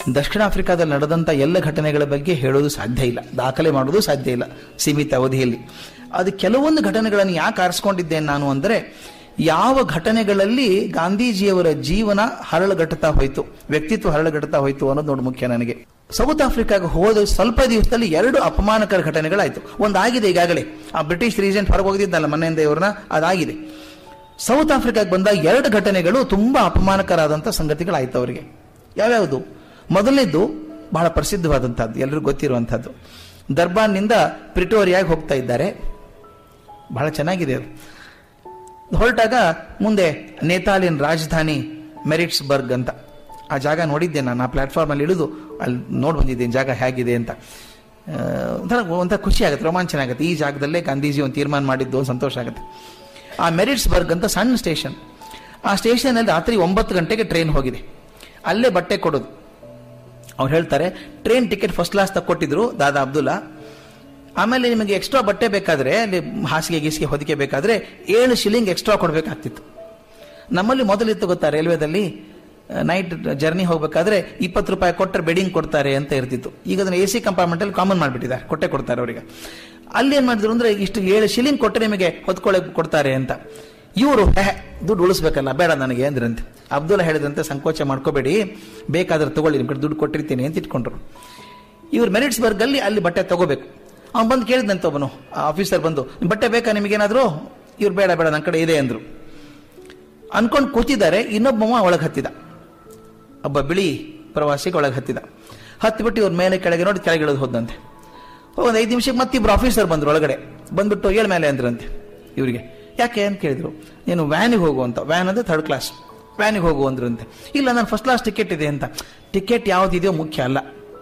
ದಕ್ಷಿಣ ಆಫ್ರಿಕಾದಲ್ಲಿ ನಡೆದಂಥ ಎಲ್ಲ ಘಟನೆಗಳ ಬಗ್ಗೆ ಹೇಳೋದು ಸಾಧ್ಯ ಇಲ್ಲ ದಾಖಲೆ ಮಾಡೋದು ಸಾಧ್ಯ ಇಲ್ಲ ಸೀಮಿತ ಅವಧಿಯಲ್ಲಿ ಅದು ಕೆಲವೊಂದು ಘಟನೆಗಳನ್ನು ಯಾಕೆ ಆರಿಸ್ಕೊಂಡಿದ್ದೇನೆ ನಾನು ಅಂದರೆ ಯಾವ ಘಟನೆಗಳಲ್ಲಿ ಗಾಂಧೀಜಿಯವರ ಜೀವನ ಹರಳುಗಟ್ಟುತ್ತಾ ಹೋಯಿತು ವ್ಯಕ್ತಿತ್ವ ಹರಳುಗಟ್ಟುತ್ತಾ ಹೋಯಿತು ಅನ್ನೋದು ನೋಡಿ ಮುಖ್ಯ ನನಗೆ ಸೌತ್ ಆಫ್ರಿಕಾಗೆ ಹೋದ ಸ್ವಲ್ಪ ದಿವಸದಲ್ಲಿ ಎರಡು ಅಪಮಾನಕರ ಘಟನೆಗಳಾಯಿತು ಒಂದಾಗಿದೆ ಈಗಾಗಲೇ ಆ ಬ್ರಿಟಿಷ್ ರೀಜೆಂಟ್ ಹೊರಗೆ ಹೋಗಿದ್ದಲ್ಲ ಮನೆಯಿಂದ ಇವ್ರನ್ನ ಅದಾಗಿದೆ ಸೌತ್ ಆಫ್ರಿಕಾಗೆ ಬಂದ ಎರಡು ಘಟನೆಗಳು ತುಂಬಾ ಅಪಮಾನಕರಾದಂಥ ಸಂಗತಿಗಳಾಯ್ತು ಅವರಿಗೆ ಯಾವ್ಯಾವುದು ಮೊದಲನೇದು ಬಹಳ ಪ್ರಸಿದ್ಧವಾದಂಥದ್ದು ಎಲ್ಲರಿಗೂ ಗೊತ್ತಿರುವಂಥದ್ದು ದರ್ಬಾರ್ನಿಂದ ಪ್ರಿಟೋರಿಯಾಗಿ ಹೋಗ್ತಾ ಇದ್ದಾರೆ ಬಹಳ ಚೆನ್ನಾಗಿದೆ ಅದು ಹೊರಟಾಗ ಮುಂದೆ ನೇತಾಲಿಯನ್ ರಾಜಧಾನಿ ಮೆರಿಟ್ಸ್ಬರ್ಗ್ ಅಂತ ಆ ಜಾಗ ನೋಡಿದ್ದೆ ನಾನು ಆ ಪ್ಲಾಟ್ಫಾರ್ಮಲ್ಲಿ ಇಳಿದು ಅಲ್ಲಿ ನೋಡಿ ಬಂದಿದ್ದೇನೆ ಜಾಗ ಹೇಗಿದೆ ಅಂತ ಆ, ಒಂಥರ ಒಂಥರ ಖುಷಿ ಆಗುತ್ತೆ ರೋಮಾಂಚನ ಆಗುತ್ತೆ ಈ ಜಾಗದಲ್ಲೇ ಗಾಂಧೀಜಿ ಒಂದು ತೀರ್ಮಾನ ಮಾಡಿದ್ದು ಒಂದು ಸಂತೋಷ ಆಗುತ್ತೆ ಆ ಮೆರಿಟ್ಸ್ಬರ್ಗ್ ಅಂತ ಸಣ್ಣ ಸ್ಟೇಷನ್ ಆ ಸ್ಟೇಷನಲ್ಲಿ ರಾತ್ರಿ ಒಂಬತ್ತು ಗಂಟೆಗೆ ಟ್ರೈನ್ ಹೋಗಿದೆ ಅಲ್ಲೇ ಬಟ್ಟೆ ಕೊಡೋದು ಅವ್ರು ಹೇಳ್ತಾರೆ ಟ್ರೈನ್ ಟಿಕೆಟ್ ಫಸ್ಟ್ ಕ್ಲಾಸ್ ತಕ್ಕೊಟ್ಟಿದ್ರು ದಾದಾ ಅಬ್ದುಲ್ಲಾ ಆಮೇಲೆ ನಿಮಗೆ ಎಕ್ಸ್ಟ್ರಾ ಬಟ್ಟೆ ಬೇಕಾದ್ರೆ ಅಲ್ಲಿ ಹಾಸಿಗೆ ಗೀಸಿಗೆ ಹೊದಿಕೆ ಬೇಕಾದ್ರೆ ಏಳು ಶಿಲಿಂಗ್ ಎಕ್ಸ್ಟ್ರಾ ಕೊಡಬೇಕಾಗ್ತಿತ್ತು ನಮ್ಮಲ್ಲಿ ಮೊದಲಿತ್ತು ಗೊತ್ತಾ ರೈಲ್ವೆದಲ್ಲಿ ನೈಟ್ ಜರ್ನಿ ಹೋಗ್ಬೇಕಾದ್ರೆ ಇಪ್ಪತ್ತು ರೂಪಾಯಿ ಕೊಟ್ಟರೆ ಬೆಡಿಂಗ್ ಕೊಡ್ತಾರೆ ಅಂತ ಇರ್ತಿತ್ತು ಈಗ ಅದನ್ನ ಎ ಸಿ ಕಂಪಾರ್ಟ್ಮೆಂಟಲ್ಲಿ ಕಾಮನ್ ಮಾಡಿಬಿಟ್ಟಿದ್ದಾರೆ ಕೊಟ್ಟೆ ಕೊಡ್ತಾರೆ ಅವರಿಗೆ ಅಲ್ಲಿ ಏನ್ ಮಾಡಿದ್ರು ಅಂದ್ರೆ ಇಷ್ಟು ಏಳು ಶಿಲಿಂಗ್ ಕೊಟ್ಟರೆ ನಿಮಗೆ ಹೊತ್ಕೊಳ್ಳೋಕೆ ಕೊಡ್ತಾರೆ ಅಂತ ಇವರು ಹೇ ದುಡ್ಡು ಉಳಿಸ್ಬೇಕಲ್ಲ ಬೇಡ ನನಗೆ ಅಂದ್ರಂತೆ ಅಬ್ದುಲ್ಲಾ ಹೇಳಿದಂತೆ ಸಂಕೋಚ ಮಾಡ್ಕೋಬೇಡಿ ಬೇಕಾದ್ರೆ ತಗೊಳ್ಳಿ ನಿಮ್ ಕಡೆ ದುಡ್ಡು ಕೊಟ್ಟಿರ್ತೀನಿ ಅಂತ ಇಟ್ಕೊಂಡ್ರು ಇವ್ರು ಮೆರಿಟ್ಸ್ಬರ್ಗ್ ಅಲ್ಲಿ ಅಲ್ಲಿ ಬಟ್ಟೆ ತಗೋಬೇಕು ಅವ್ನು ಬಂದು ಕೇಳಿದಂತೆ ಒಬ್ಬನು ಆಫೀಸರ್ ಬಂದು ಬಟ್ಟೆ ಬೇಕಾ ನಿಮಗೇನಾದ್ರು ಇವ್ರು ಬೇಡ ಬೇಡ ನನ್ನ ಕಡೆ ಇದೆ ಅಂದ್ರು ಅನ್ಕೊಂಡು ಕೂತಿದ್ದಾರೆ ಇನ್ನೊಬ್ಬವ ಒಳಗೆ ಹತ್ತಿದ ಒಬ್ಬ ಬಿಳಿ ಪ್ರವಾಸಿಗೆ ಒಳಗೆ ಹತ್ತಿದ ಹತ್ತಿಬಿಟ್ಟು ಇವ್ರ ಮೇಲೆ ಕೆಳಗೆ ನೋಡಿ ಕೆಳಗೆ ಇಳಿದು ಹೋದಂತೆ ಒಂದು ಐದು ನಿಮಿಷಕ್ಕೆ ಮತ್ತಿಬ್ರು ಆಫೀಸರ್ ಬಂದ್ರು ಒಳಗಡೆ ಬಂದ್ಬಿಟ್ಟು ಏಳ್ ಮೇಲೆ ಅಂದ್ರಂತೆ ಇವರಿಗೆ ಯಾಕೆ ಅಂತ ಕೇಳಿದ್ರು ನೀನು ವ್ಯಾನಿಗೆ ಹೋಗು ಅಂತ ವ್ಯಾನ್ ಅಂದ್ರೆ ಥರ್ಡ್ ಕ್ಲಾಸ್ ವ್ಯಾನಿಗೆ ಹೋಗು ಅಂದ್ರಂತೆ ಇಲ್ಲ ನಾನು ಫಸ್ಟ್ ಕ್ಲಾಸ್ ಟಿಕೆಟ್ ಇದೆ ಅಂತ ಟಿಕೆಟ್ ಯಾವ್ದಿದೆಯೋ ಮುಖ್ಯ ಅಲ್ಲ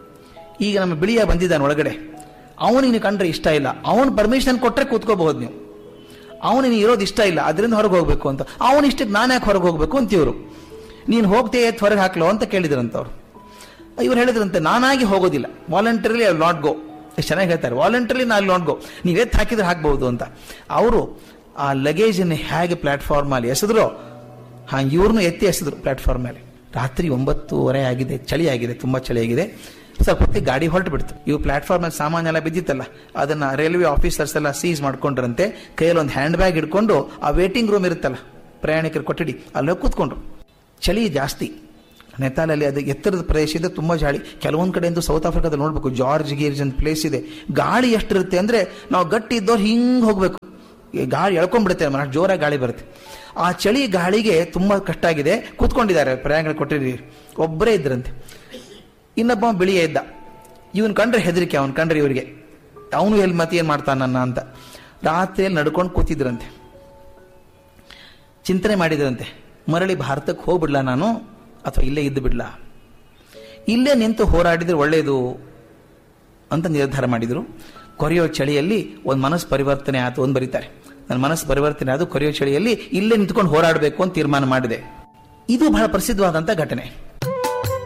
ಈಗ ನಮ್ಮ ಬಿಳಿಯ ಬಂದಿದ್ದಾನೆ ಒಳಗಡೆ ಅವನಿಗೆ ನೀವು ಕಂಡ್ರೆ ಇಷ್ಟ ಇಲ್ಲ ಅವನು ಪರ್ಮಿಷನ್ ಕೊಟ್ಟರೆ ಕೂತ್ಕೋಬಹುದು ನೀವು ಅವನಿಗೆ ಇರೋದು ಇಷ್ಟ ಇಲ್ಲ ಅದರಿಂದ ಹೊರಗೆ ಹೋಗ್ಬೇಕು ಅಂತ ಅವನ ಇಷ್ಟಕ್ಕೆ ನಾನು ಯಾಕೆ ಹೊರಗೆ ಹೋಗ್ಬೇಕು ಅಂತ ಇವರು ನೀನು ಹೋಗ್ತೇ ಎತ್ ಹೊರಗೆ ಹಾಕ್ಲೋ ಅಂತ ಕೇಳಿದ್ರಂತವ್ರು ಇವ್ರು ಹೇಳಿದ್ರಂತೆ ನಾನಾಗಿ ಹೋಗೋದಿಲ್ಲ ವಾಲಂಟರಿಲಿ ಐ ನಾಟ್ ಗೋ ಎಷ್ಟು ಚೆನ್ನಾಗಿ ಹೇಳ್ತಾರೆ ವಾಲಂಟರಿಲಿ ನಾನು ನಾಟ್ ಗೋ ನೀವು ಎತ್ತು ಹಾಕಿದ್ರೆ ಹಾಕ್ಬಹುದು ಅಂತ ಅವರು ಆ ಲಗೇಜನ್ನು ಹೇಗೆ ಪ್ಲಾಟ್ಫಾರ್ಮ್ ಅಲ್ಲಿ ಎಸೆದ್ರು ಹಾ ಇವ್ರನ್ನು ಎತ್ತಿ ಎಸೆದ್ರು ಪ್ಲಾಟ್ಫಾರ್ಮ್ ಮೇಲೆ ರಾತ್ರಿ ಒಂಬತ್ತುವರೆ ಆಗಿದೆ ಚಳಿ ಆಗಿದೆ ತುಂಬಾ ಚಳಿ ಆಗಿದೆ ಸ್ವಲ್ಪ ಹೊತ್ತಿಗೆ ಗಾಡಿ ಹೊರಟು ಬಿಡ್ತು ಇವು ಪ್ಲಾಟ್ಫಾರ್ಮ್ ಅಲ್ಲಿ ಸಾಮಾನು ಎಲ್ಲ ಬಿದ್ದಿತ್ತಲ್ಲ ಅದನ್ನ ರೈಲ್ವೆ ಆಫೀಸರ್ಸ್ ಎಲ್ಲ ಸೀಸ್ ಮಾಡ್ಕೊಂಡ್ರಂತೆ ಕೈಯಲ್ಲಿ ಒಂದು ಹ್ಯಾಂಡ್ ಬ್ಯಾಗ್ ಹಿಡ್ಕೊಂಡು ಆ ವೇಟಿಂಗ್ ರೂಮ್ ಇರುತ್ತಲ್ಲ ಪ್ರಯಾಣಿಕರ ಕೊಠಡಿ ಅಲ್ಲೇ ಕೂತ್ಕೊಂಡ್ರು ಚಳಿ ಜಾಸ್ತಿ ನೆತಾಲಲ್ಲಿ ಅದು ಎತ್ತರದ ಪ್ರದೇಶ ಇದೆ ತುಂಬಾ ಗಾಳಿ ಕೆಲವೊಂದು ಕಡೆಯಿಂದ ಸೌತ್ ಆಫ್ರಿಕಾದಲ್ಲಿ ನೋಡ್ಬೇಕು ಜಾರ್ಜ್ ಗೀರ್ಜ್ ಅಂತ ಪ್ಲೇಸ್ ಇದೆ ಗಾಳಿ ಎಷ್ಟಿರುತ್ತೆ ಅಂದ್ರೆ ನಾವು ಗಟ್ಟಿ ಇದ್ದವ್ರು ಹಿಂಗ್ ಹೋಗ್ಬೇಕು ಈ ಗಾಳಿ ಎಳ್ಕೊಂಡ್ಬಿಡುತ್ತೆ ಮನ ಜೋರಾಗಿ ಗಾಳಿ ಬರುತ್ತೆ ಆ ಚಳಿ ಗಾಳಿಗೆ ತುಂಬಾ ಕಷ್ಟ ಆಗಿದೆ ಕೂತ್ಕೊಂಡಿದ್ದಾರೆ ಪ್ರಯಾಣಿಕರು ಕೊಟ್ಟಿರಿ ಒಬ್ಬರೇ ಇದ್ರಂತೆ ಇನ್ನೊಬ್ಬ ಬಿಳಿಯ ಇದ್ದ ಇವನ್ ಕಂಡ್ರೆ ಹೆದರಿಕೆ ಅವನ್ ಕಂಡ್ರೆ ಇವರಿಗೆ ಅವನು ಎಲ್ಲಿ ಮತ್ತೆ ಏನ್ ಮಾಡ್ತಾನನ್ನ ಅಂತ ರಾತ್ರಿಯಲ್ಲಿ ನಡ್ಕೊಂಡು ಕೂತಿದ್ರಂತೆ ಚಿಂತನೆ ಮಾಡಿದ್ರಂತೆ ಮರಳಿ ಭಾರತಕ್ಕೆ ಹೋಗ್ಬಿಡ್ಲಾ ನಾನು ಅಥವಾ ಇಲ್ಲೇ ಇದ್ದು ಬಿಡ್ಲಾ ಇಲ್ಲೇ ನಿಂತು ಹೋರಾಡಿದ್ರೆ ಒಳ್ಳೆಯದು ಅಂತ ನಿರ್ಧಾರ ಮಾಡಿದ್ರು ಕೊರೆಯೋ ಚಳಿಯಲ್ಲಿ ಒಂದು ಮನಸ್ಸು ಪರಿವರ್ತನೆ ಆಯ್ತು ಅಂತ ಬರೀತಾರೆ ನನ್ನ ಮನಸ್ಸು ಪರಿವರ್ತನೆ ಆದ ಕೊರೆಯೋ ಚಳಿಯಲ್ಲಿ ಇಲ್ಲೇ ನಿಂತ್ಕೊಂಡು ಹೋರಾಡಬೇಕು ಅಂತ ತೀರ್ಮಾನ ಮಾಡಿದೆ ಇದು ಬಹಳ ಪ್ರಸಿದ್ಧವಾದಂಥ ಘಟನೆ